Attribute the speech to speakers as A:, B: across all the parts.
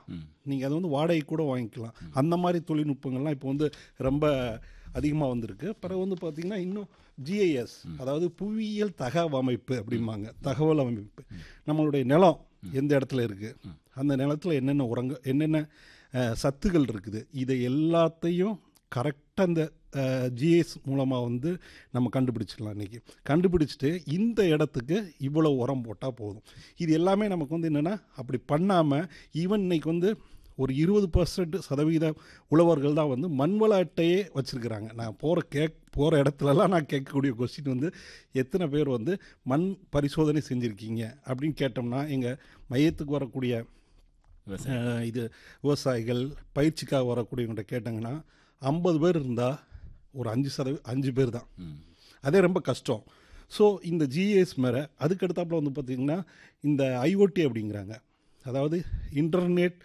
A: நீங்கள் அதை வந்து வாடகை கூட வாங்கிக்கலாம் அந்த மாதிரி தொழில்நுட்பங்கள்லாம் இப்போ வந்து ரொம்ப அதிகமாக வந்திருக்கு பிறகு வந்து பார்த்திங்கன்னா இன்னும் ஜிஐஎஸ் அதாவது புவியியல் தகவமைப்பு அப்படிம்பாங்க தகவல் அமைப்பு நம்மளுடைய நிலம் எந்த இடத்துல இருக்குது அந்த நிலத்தில் என்னென்ன உரங்க என்னென்ன அஹ், சத்துகள் இருக்குது இதை எல்லாத்தையும் கரெக்டாக அந்த ஜிஎஸ் மூலமாக வந்து நம்ம கண்டுபிடிச்சிடலாம் இன்றைக்கி கண்டுபிடிச்சிட்டு இந்த இடத்துக்கு இவ்வளோ உரம் போட்டால் போதும் இது எல்லாமே நமக்கு வந்து என்னென்னா அப்படி பண்ணாமல் ஈவன் இன்னைக்கு வந்து ஒரு இருபது பர்சன்ட் சதவீத உழவர்கள் தான் வந்து மண்வள அட்டையே வச்சுருக்கிறாங்க நான் போகிற கேக் போகிற இடத்துலலாம் நான் கேட்கக்கூடிய கொஸ்டின் வந்து எத்தனை பேர் வந்து மண் பரிசோதனை செஞ்சுருக்கீங்க அப்படின்னு கேட்டோம்னா எங்கள் மையத்துக்கு வரக்கூடிய
B: விவசாயம்
A: அஹ், இது விவசாயிகள் பயிற்சிக்காக வரக்கூடியவங்கள்ட்ட கேட்டாங்கன்னா ஐம்பது பேர் இருந்தால் ஒரு அஞ்சு சதவீ அஞ்சு பேர் தான்
B: ம்.
A: அதே ரொம்ப கஷ்டம் ஸோ இந்த ஜிஎஸ் மேலே அதுக்கடுத்தாப்புல வந்து பார்த்திங்கன்னா இந்த ஐஓடி அப்படிங்கிறாங்க அதாவது இன்டர்நெட்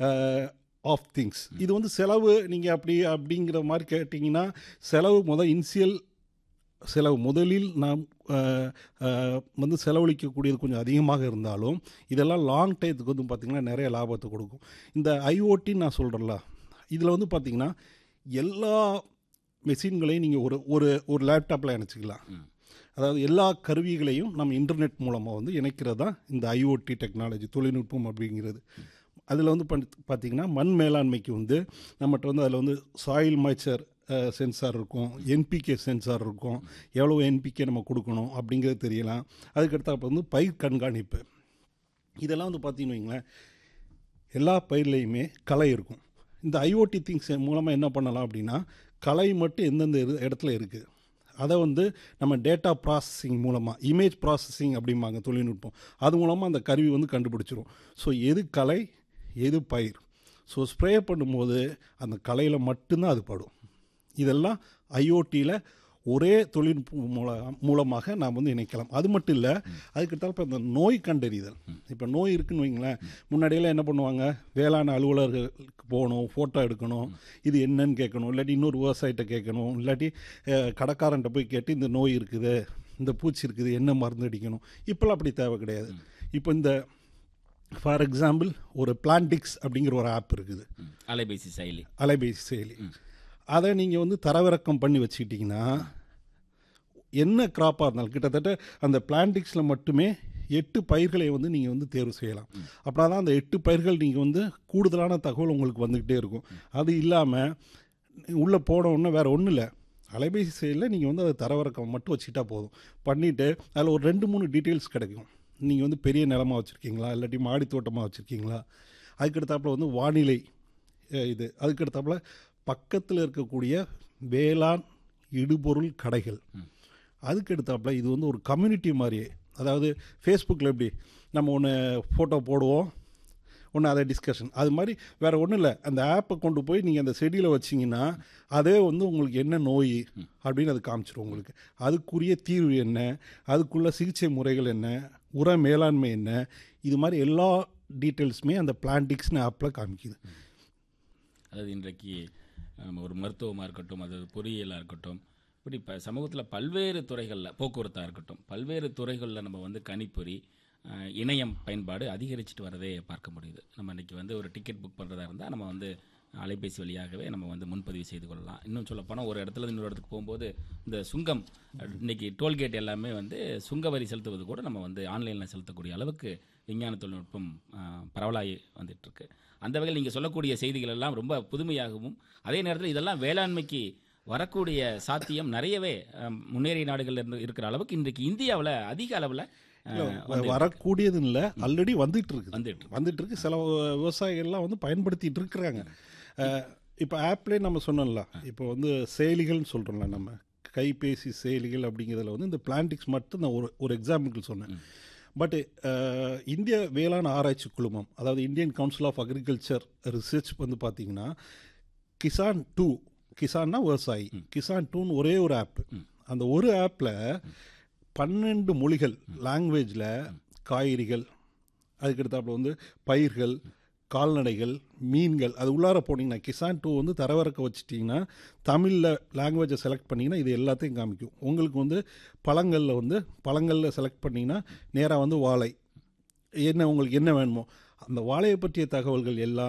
A: ஆஃப் திங்ஸ் இது வந்து செலவு நீங்கள் அப்படி அப்படிங்கிற மாதிரி கேட்டிங்கன்னா செலவு முதல் இனிஷியல் செலவு முதலில் நாம் அஹ், அஹ், வந்து செலவழிக்கக்கூடியது கொஞ்சம் அதிகமாக இருந்தாலும் இதெல்லாம் லாங் டயத்துக்கு வந்து பார்த்திங்கன்னா நிறைய லாபத்தை கொடுக்கும் இந்த ஐஓடின்னு நான் சொல்கிறேன்ல இதில் வந்து பார்த்திங்கன்னா எல்லா மெஷின்களையும் நீங்கள் ஒரு ஒரு ஒரு லேப்டாப்பில் இணைச்சிக்கலாம்
B: ம்.
A: அதாவது எல்லா கருவிகளையும் நம்ம இன்டர்நெட் மூலமாக வந்து இணைக்கிறது தான் இந்த ஐஓடி டெக்னாலஜி தொழில்நுட்பம் அப்படிங்கிறது அதில் வந்து பண்ணி பார்த்தீங்கன்னா மண் மேலாண்மைக்கு வந்து நம்மகிட்ட வந்து அதில் வந்து சாயில் மாய்ச்சர் சென்சார் இருக்கும் என்பிகே சென்சார் இருக்கும் எவ்வளோ என்பிகே நம்ம கொடுக்கணும் அப்படிங்கிறது தெரியலாம் அதுக்கடுத்தாப்ப வந்து பயிர் கண்காணிப்பு இதெல்லாம் வந்து பார்த்தீங்கன்னு வைங்களேன் எல்லா பயிர்லேயுமே களை இருக்கும் இந்த ஐஓடி திங்ஸ் மூலமாக என்ன பண்ணலாம் அப்படின்னா களை மட்டும் எந்தெந்த இரு- இடத்துல இருக்குது அதை வந்து நம்ம டேட்டா ப்ராசஸிங் மூலமாக இமேஜ் ப்ராசஸிங் அப்படிம்பாங்க தொழில்நுட்பம் அது மூலமாக அந்த கருவி வந்து கண்டுபிடிச்சிரும் ஸோ எது களை எது பயிர் ஸோ ஸ்ப்ரே பண்ணும்போது அந்த களையில் மட்டும்தான் அது படும் இதெல்லாம் ஐஓடியில் ஒரே தொழில்நுட்பம் மூல மூலமாக நாம் வந்து இணைக்கலாம் அது மட்டும் இல்லை அதுக்கடுத்தால் இப்போ இந்த நோய் கண்டறிதல் இப்போ நோய் இருக்குன்னு வைங்களேன் முன்னாடியெல்லாம் என்ன பண்ணுவாங்க வேளாண் அலுவலர்களுக்கு போகணும் ஃபோட்டோ எடுக்கணும் இது என்னன்னு கேட்கணும் இல்லாட்டி இன்னொரு விவசாயிட்ட கேட்கணும் இல்லாட்டி அஹ், கடைக்காரன்ட்ட போய் கேட்டு இந்த நோய் இருக்குது இந்த பூச்சி இருக்குது என்ன மருந்து அடிக்கணும் இப்போல்லாம் அப்படி தேவை கிடையாது இப்போ இந்த ஃபார் எக்ஸாம்பிள் ஒரு பிளான்டிக்ஸ் அப்படிங்கிற ஒரு ஆப் இருக்குது
B: ம். அலைபேசி செயலி
A: அலைபேசி செயலி அதை நீங்கள் வந்து தரவிறக்கம் பண்ணி வச்சுக்கிட்டிங்கன்னா என்ன கிராப்பாக இருந்தாலும் கிட்டத்தட்ட அந்த பிளான்டிக்ஸில் மட்டுமே எட்டு பயிர்களை வந்து நீங்கள் வந்து தேர்வு செய்யலாம் அப்படின்னா தான் அந்த எட்டு பயிர்கள் நீங்கள் வந்து கூடுதலான தகவல் உங்களுக்கு வந்துக்கிட்டே இருக்கும் அது இல்லாமல் உள்ளே போன உடனே வேறு ஒன்றும் இல்லை அலைபேசி செயலில் நீங்கள் வந்து அதை தரவிறக்கம் மட்டும் வச்சுக்கிட்டா போதும் பண்ணிவிட்டு அதில் ஒரு ரெண்டு மூணு டீட்டெயில்ஸ் கிடைக்கும் நீங்கள் வந்து பெரிய நிலமா வச்சுருக்கீங்களா இல்லாட்டி மாடி தோட்டமாக வச்சுருக்கீங்களா அதுக்கடுத்தாப்புல வந்து வானிலை அஹ், இது அதுக்கடுத்தாப்புல பக்கத்தில் இருக்கக்கூடிய வேளாண் இடுபொருள் கடைகள் அதுக்கு எடுத்தாப்புல இது வந்து ஒரு கம்யூனிட்டி மாதிரியே அதாவது ஃபேஸ்புக்கில் எப்படி நம்ம ஒன்று ஃபோட்டோ போடுவோம் ஒன்று அதை டிஸ்கஷன் அது மாதிரி வேறு ஒன்றும் இல்லை அந்த ஆப்பை கொண்டு போய் நீங்கள் அந்த செடியில் வச்சிங்கன்னா அதே வந்து உங்களுக்கு என்ன நோய் அப்படின்னு அது காமிச்சிடும் உங்களுக்கு அதுக்குரிய தீர்வு என்ன அதுக்குள்ள சிகிச்சை முறைகள் என்ன உர மேலாண்மை என்ன இது மாதிரி எல்லா டீட்டெயில்ஸுமே அந்த பிளான்டிக்ஸ்னு ஆப்பில் காமிக்குது
B: அதாவது இன்றைக்கு நம்ம ஒரு மருத்துவமாக இருக்கட்டும் அது பொறியியலாக இருக்கட்டும் இப்படி இப்போ சமூகத்தில் பல்வேறு துறைகளில் போக்குவரத்தாக இருக்கட்டும் பல்வேறு துறைகளில் நம்ம வந்து கணிப்பொறி அஹ், இணையம் பயன்பாடு அதிகரிச்சுட்டு வரதே பார்க்க முடியுது நம்ம இன்னைக்கு வந்து ஒரு டிக்கெட் புக் பண்ணுறதா இருந்தால் நம்ம வந்து அலைபேசி வழியாகவே நம்ம வந்து முன்பதிவு செய்து கொள்ளலாம் இன்னும் சொல்லப்போனால் ஒரு இடத்துல இருந்து இன்னொரு இடத்துக்கு போகும்போது இந்த சுங்கம் இன்னைக்கு டோல்கேட் எல்லாமே வந்து சுங்க வரி செலுத்துவது கூட நம்ம வந்து ஆன்லைனில் செலுத்தக்கூடிய அளவுக்கு விஞ்ஞான தொழில்நுட்பம் அஹ், பரவலாகி வந்துட்டு இருக்கு அந்த வகையில் நீங்கள் சொல்லக்கூடிய செய்திகள் எல்லாம் ரொம்ப புதுமையாகவும் அதே நேரத்தில் இதெல்லாம் வேளாண்மைக்கு வரக்கூடிய சாத்தியம் நிறையவே அஹ், முன்னேறிய நாடுகள் இருந்து இருக்கிற அளவுக்கு இன்றைக்கு இந்தியாவில் அதிக அளவில்
A: வரக்கூடியது இல்லை ஆல்ரெடி வந்துட்டு இருக்குது
B: வந்துட்டு இருக்கு.
A: வந்துட்டு இருக்கு சில விவசாயிகள்லாம் வந்து பயன்படுத்திட்டு இருக்கிறாங்க இப்போ ஆப்லேயே நம்ம சொன்னோம்ல இப்போ வந்து செயலிகள்னு சொல்கிறோம்ல நம்ம கைபேசி செயலிகள் அப்படிங்கிறதுல வந்து இந்த பிளான்டிக்ஸ் மட்டும் நான் ஒரு ஒரு எக்ஸாம்பிள் சொன்னேன் பட் இந்திய வேளாண் ஆராய்ச்சி குழுமம் அதாவது Indian Council of Agriculture Research வந்து பார்த்தீங்கன்னா கிசான் டூ கிசான்னா விவசாயி கிசான் டூன்னு ஒரே ஒரு ஆப் அந்த ஒரு ஆப்பில் பன்னெண்டு மொழிகள் லாங்குவேஜில் காய்கறிகள் அதுக்கடுத்தாப்புல வந்து பயிர்கள் கால்நடைகள் மீன்கள் அது உள்ளார போனீங்கன்னா கிசான் டூ வந்து தரவிறக்க வச்சிட்டிங்கன்னா தமிழில் லாங்குவேஜை செலக்ட் பண்ணிங்கன்னா இது எல்லாத்தையும் காமிக்கும் உங்களுக்கு வந்து பழங்களில் வந்து பழங்களில் செலக்ட் பண்ணிங்கன்னா நேராக வந்து வாழை என்ன உங்களுக்கு என்ன வேணுமோ அந்த வாழையை பற்றிய தகவல்கள் எல்லாம்